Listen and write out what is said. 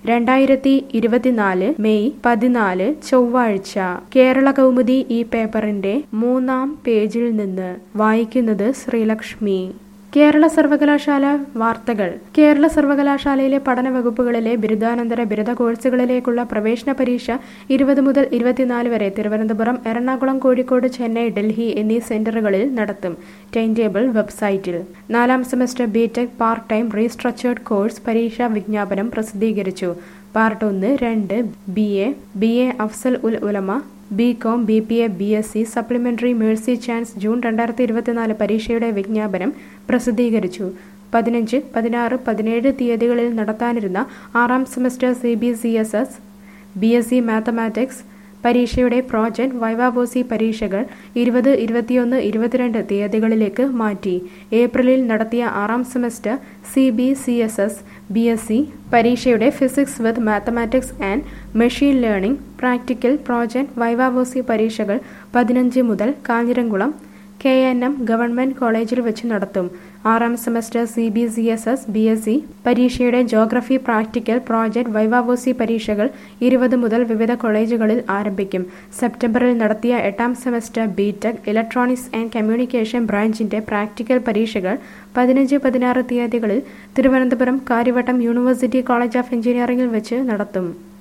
രണ്ടായിരത്തി ഇരുപത്തിനാല് മെയ് പതിനാല് ചൊവ്വാഴ്ച കേരള കൗമുദി ഈ പേപ്പറിന്റെ മൂന്നാം പേജിൽ നിന്ന് വായിക്കുന്നത് ശ്രീലക്ഷ്മി കേരള സർവകലാശാല വാർത്തകൾ കേരള സർവകലാശാലയിലെ പഠന വകുപ്പുകളിലെ ബിരുദാനന്തര ബിരുദ കോഴ്സുകളിലേക്കുള്ള പ്രവേശന പരീക്ഷ ഇരുപത് മുതൽ ഇരുപത്തിനാല് വരെ തിരുവനന്തപുരം എറണാകുളം കോഴിക്കോട് ചെന്നൈ ഡൽഹി എന്നീ സെന്ററുകളിൽ നടത്തും ടൈം ടേബിൾ വെബ്സൈറ്റിൽ നാലാം semester B Tech part time restructured course പരീക്ഷാ വിജ്ഞാപനം പ്രസിദ്ധീകരിച്ചു പാർട്ട് ഒന്ന് രണ്ട് B A B A Afzal ul Ulama B com B P A B S C supplementary mercy chance June രണ്ടായിരത്തി ഇരുപത്തിനാല് പരീക്ഷയുടെ വിജ്ഞാപനം പ്രസിദ്ധീകരിച്ചു പതിനഞ്ച് പതിനാറ് പതിനേഴ് തീയതികളിൽ നടത്താനിരുന്ന ആറാം semester C B C S S B S C mathematics പരീക്ഷയുടെ പ്രോജക്റ്റ് വൈവാവോസി പരീക്ഷകൾ ഇരുപത് ഇരുപത്തിയൊന്ന് ഇരുപത്തിരണ്ട് തീയതികളിലേക്ക് മാറ്റി ഏപ്രിലിൽ നടത്തിയ ആറാം semester C B C S S B S C പരീക്ഷയുടെ physics with mathematics and machine learning practical project viva voce പരീക്ഷകൾ പതിനഞ്ച് മുതൽ Kanjiramkulam K N M government കോളേജിൽ വെച്ച് നടത്തും ആറാം semester C B C S S B S C പരീക്ഷയുടെ geography practical project viva voce പരീക്ഷകൾ ഇരുപത് മുതൽ വിവിധ കോളേജുകളിൽ ആരംഭിക്കും സെപ്റ്റംബറിൽ നടത്തിയ എട്ടാം semester B Tech electronics and communication ബ്രാഞ്ചിന്റെ പ്രാക്ടിക്കൽ പരീക്ഷകൾ പതിനഞ്ച് പതിനാറ് തീയതികളിൽ Thiruvananthapuram Kariavattom university college of എഞ്ചിനീയറിംഗിൽ വെച്ച് നടത്തും